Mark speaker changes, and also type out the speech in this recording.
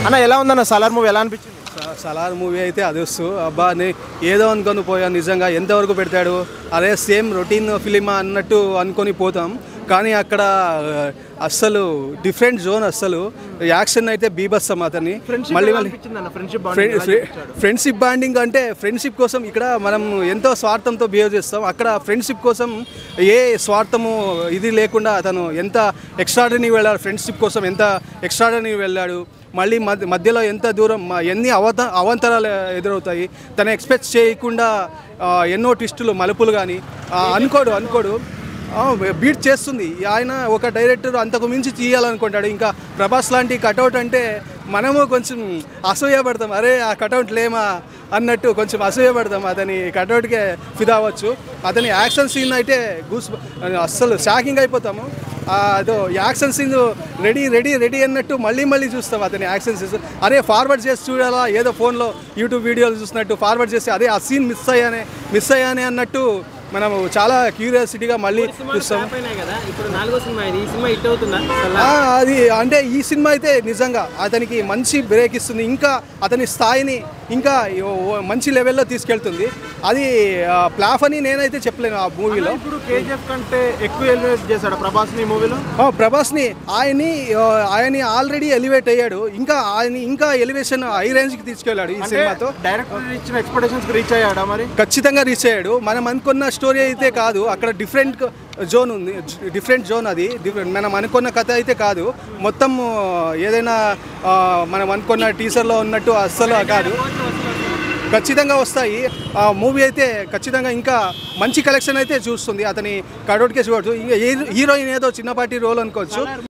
Speaker 1: అన్న ఎలా ఉందన్న సలార్ మూవీ ఎలా అనిపించింది
Speaker 2: స- సలార్ మూవీ అయితే అది వస్తు అబ్బా నే ఏదో అనుకొని పోయాను నిజంగా ఎంతవరకు పెడతాడు అదే సేమ్ రొటీన్ ఫిలిమా అన్నట్టు అనుకొని పోతాం కానీ అక్కడ ఆ, అస్సలు డిఫరెంట్ జోన్ అస్సలు యాక్షన్ అయితే బీభత్సం అతన్ని మళ్ళీ మళ్ళీ
Speaker 1: ఫ్రెండ్షిప్
Speaker 2: ఫ్రె- ఫ్రె- ఫ్రెండ్షిప్ బాండింగ్ అంటే ఫ్రెండ్షిప్ కోసం ఇక్కడ మనం ఎంతో స్వార్థంతో బిహేవ్ చేస్తాం అక్కడ ఫ్రెండ్షిప్ కోసం ఏ స్వార్థము ఇది లేకుండా అతను ఎంత ఎక్స్ట్రాడనీ వెళ్ళాడు ఫ్రెండ్షిప్ కోసం ఎంత ఎక్స్ట్రాడనీ వెళ్ళాడు మళ్ళీ మధ్య మధ్యలో ఎంత దూరం మ- ఎన్ని అవత అవంతరాలు ఎదురవుతాయి తను ఎక్స్పెక్ట్ చేయకుండా ఆ, ఎన్నో ట్విస్టులు మలుపులు కానీ అనుకోడు అనుకోడు ఆ, బీట్ చేస్తుంది ఆయన ఒక డైరెక్టర్ అంతకు మించి తీయాలనుకుంటాడు ఇంకా ప్రభాస్ లాంటి కటౌట్ అంటే మనము కొంచెం అసూయపడతాం అరే ఆ కటౌట్ లేమా అన్నట్టు కొంచెం అసూయపడతాం అతని కటౌట్కే ఫిదా అవ్వచ్చు అతని యాక్షన్ సీన్ అయితే గూస్ అస్సలు షాకింగ్ అయిపోతాము ఆ, అదో action scene ready ready ready అన్నట్టు మళ్ళీ మళ్ళీ చూస్తాం అతని యాక్షన్ సీన్స్ అరే ఫార్వర్డ్ చేసి చూడాలా ఏదో ఫోన్లో యూట్యూబ్ వీడియోలు చూసినట్టు ఫార్వర్డ్ చేసి అదే ఆ సీన్ మిస్ అయ్యానే మిస్ అయ్యానే అన్నట్టు మనము చాలా క్యూరియాసిటీగా మళ్ళీ చూస్తాం
Speaker 3: కదా ఇప్పుడు నాలుగో సినిమా ఇది ఈ సినిమా హిట్ అవుతుందా
Speaker 2: ఆ, అది అంటే ఈ సినిమా అయితే నిజంగా అతనికి మంచి బ్రేక్ ఇస్తుంది ఇంకా అతని స్థాయిని ఇంకా ఓ- ఓ మంచి లెవెల్లో తీసుకెళ్తుంది అది ప్లాఫ్ అని నేనైతే చెప్పలేను ఆ మూవీలో
Speaker 1: ఇప్పుడు కేజీఎఫ్ కంటే ఎక్కువ ఎలివేట్ చేశాడు ప్రభాస్ ని మూవీలో
Speaker 2: ఆ, ప్రభాస్ని ఆయన్ని ఆ, ఆయన్ని ఆల్రెడీ ఎలివేట్ అయ్యాడు ఇంకా ఆయన ఇంకా ఎలివేషన్ హై రేంజ్కి తీసుకెళ్ళాడు ఈ సినిమాతో
Speaker 1: డైరెక్టర్ ఇచ్చిన ఎక్స్పెక్టేషన్స్ రీచ్ అయ్యాడా మరి
Speaker 2: ఖచ్చితంగా రీచ్ అయ్యాడు మనం అనుకున్న స్టోరీ అయితే కాదు అక్కడ డిఫరెంట్ జోన్ ఉంది డిఫరెంట్ జోన్ అది డిఫరెంట్ మనం అనుకున్న కథ అయితే కాదు మొత్తం ఆ, ఏదైనా ఆ, మనం అనుకున్న టీజర్లో ఉన్నట్టు అస్సలు కాదు ఖచ్చితంగా వస్తాయి ఆ మూవీ అయితే ఖచ్చితంగా ఇంకా మంచి కలెక్షన్ అయితే చూస్తుంది అతని కడోట్కే చూడవచ్చు ఇంకా హీరోయిన్ ఏదో చిన్నపాటి రోల్ అనుకోవచ్చు